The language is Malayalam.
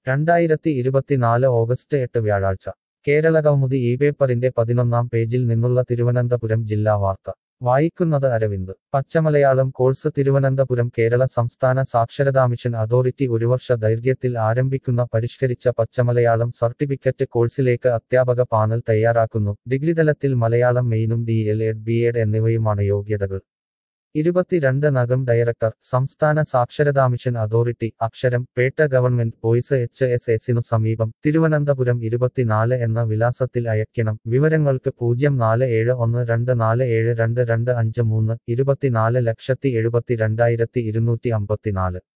രണ്ടായിരത്തി ഇരുപത്തിനാല് ഓഗസ്റ്റ് എട്ട് വ്യാഴാഴ്ച കേരള കൗമുദി ഈ പേപ്പറിന്റെ പതിനൊന്നാം പേജിൽ നിന്നുള്ള തിരുവനന്തപുരം ജില്ലാ വാർത്ത വായിക്കുന്നത് അരവിന്ദ് പച്ചമലയാളം കോഴ്സ് തിരുവനന്തപുരം കേരള സംസ്ഥാന സാക്ഷരതാ മിഷൻ അതോറിറ്റി ഒരു വർഷ ദൈർഘ്യത്തിൽ ആരംഭിക്കുന്ന പരിഷ്കരിച്ച പച്ചമലയാളം സർട്ടിഫിക്കറ്റ് കോഴ്സിലേക്ക് അധ്യാപക പാനൽ തയ്യാറാക്കുന്നു ഡിഗ്രി തലത്തിൽ മലയാളം മെയിനും D L Ed B Ed എന്നിവയുമാണ് യോഗ്യതകൾ ഇരുപത്തിരണ്ട് നഗം ഡയറക്ടർ സംസ്ഥാന സാക്ഷരതാ മിഷൻ അതോറിറ്റി അക്ഷരം Pettah government boys H S എസിനു സമീപം തിരുവനന്തപുരം ഇരുപത്തിനാല് എന്ന വിലാസത്തിൽ അയക്കണം വിവരങ്ങൾക്ക് പൂജ്യം നാല് ഏഴ് ഒന്ന് രണ്ട് നാല് ഏഴ് രണ്ട് രണ്ട് അഞ്ച് മൂന്ന് ഇരുപത്തിനാല് ലക്ഷത്തി എഴുപത്തി രണ്ടായിരത്തി ഇരുന്നൂറ്റി അമ്പത്തിനാല്